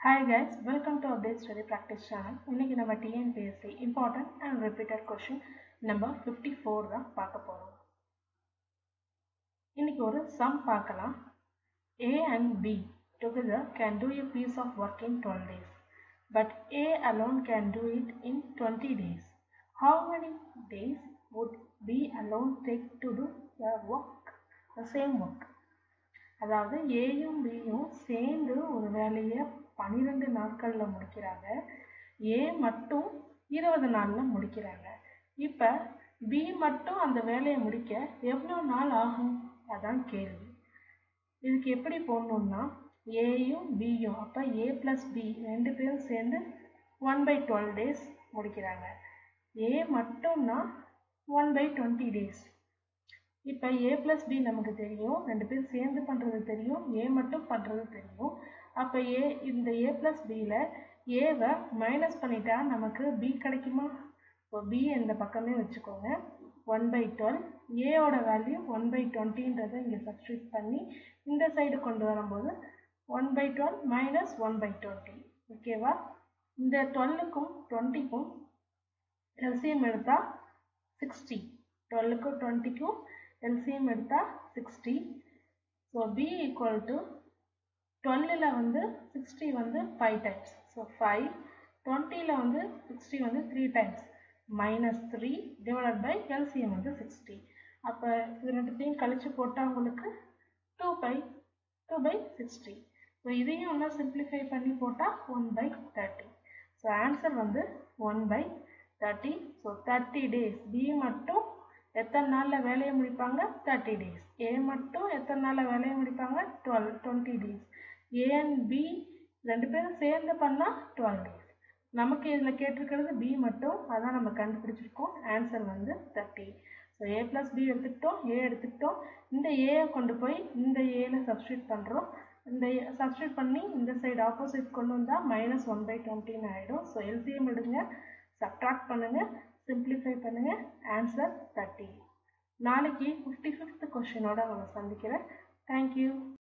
hi guys welcome to update study practice channel இன்னைக்கு நம்ம TNPSC important and repeated question number fifty four தான் பார்க்க போகிறோம் இன்னைக்கு ஒரு சம் பார்க்கலாம் A and B together can do a piece of work in twelve days but A alone can do it in twenty days how many days would B alone take to do the work the same work அதாவது ஏயும் பியும் சேர்ந்து ஒரு வேலையை பன்னிரெண்டு நாட்களில் முடிக்கிறாங்க ஏ மட்டும் இருபது நாளில் முடிக்கிறாங்க இப்போ பி மட்டும் அந்த வேலையை முடிக்க எவ்வளோ நாள் ஆகும் அதான் கேள்வி இதுக்கு எப்படி போடணும்னா ஏயும் பியும் அப்போ ஏ ப்ளஸ் பி ரெண்டு பேரும் சேர்ந்து ஒன் பை டுவெல் டேஸ் முடிக்கிறாங்க ஏ மட்டும்னா ஒன் பை டுவெண்ட்டி டேஸ் இப்போ ஏ ப்ளஸ் பி நமக்கு தெரியும் ரெண்டு பேரும் சேர்ந்து பண்ணுறது தெரியும் ஏ மட்டும் பண்ணுறது தெரியும் அப்போ ஏ இந்த ஏ ப்ளஸ் பியில் ஏவை மைனஸ் பண்ணிட்டா நமக்கு பி கிடைக்குமா இப்போ பி இந்த பக்கமே வச்சுக்கோங்க ஒன் பை டுவெல் ஏவோட வேல்யூ ஒன் பை டுவெண்ட்டின்றதை இங்கே சப்ஸ்டியூட் பண்ணி இந்த சைடு கொண்டு வரும்போது one by twelve minus one by twenty ஓகேவா இந்த டுவெல்லுக்கும் டுவெண்ட்டிக்கும் எல்சிஎம் எடுத்தால் சிக்ஸ்டி டுவெல்லுக்கும் டுவெண்ட்டிக்கும் எல்சிஎம் எடுத்தால் sixty so B equal to டுவெல்லில் வந்து சிக்ஸ்டி வந்து ஃபைவ் டைம்ஸ் ஸோ ஃபைவ் டுவெண்ட்டியில் வந்து சிக்ஸ்டி வந்து three times minus three divided by LCM வந்து சிக்ஸ்டி அப்போ இது ரெண்டுத்தையும் கழித்து போட்டால் உங்களுக்கு two by two by sixty so இதையும் இன்னும் சிம்பிளிஃபை பண்ணி போட்டால் one by thirty so answer வந்து one by thirty so thirty days B மட்டும் எத்தனை நாளில் வேலையை முடிப்பாங்க தேர்ட்டி டேஸ் ஏ மட்டும் எத்தனை நாளில் வேலையை முடிப்பாங்க twelve twenty days A and B ரெண்டு பேரும் சேர்ந்து பண்ணால் டுவெல் டேஸ் நமக்கு இதில் கேட்டிருக்கிறது பி மட்டும் அதான் நம்ம கண்டுபிடிச்சிருக்கோம் ஆன்சர் வந்து thirty so A plus B எடுத்துக்கிட்டோம் ஏ எடுத்துக்கிட்டோம் இந்த ஏயை கொண்டு போய் இந்த ஏல சப்ஸ்டியூட் பண்ணுறோம் இந்த சப்ஸ்டியூட் பண்ணி இந்த சைடு ஆப்போசிட் கொண்டு வந்தால் மைனஸ் ஒன் பை டுவெண்ட்டின்னு ஆகிடும் ஸோ எல்சிஎம் எடுங்க சப்ட்ராக்ட் பண்ணுங்கள் சிம்பிளிஃபை பண்ணுங்கள் ஆன்சர் தேர்ட்டி நாளைக்கு ஃபிஃப்டி ஃபிஃப்த் கொஷினோட உங்களை சந்திக்கிறேன் தேங்க்யூ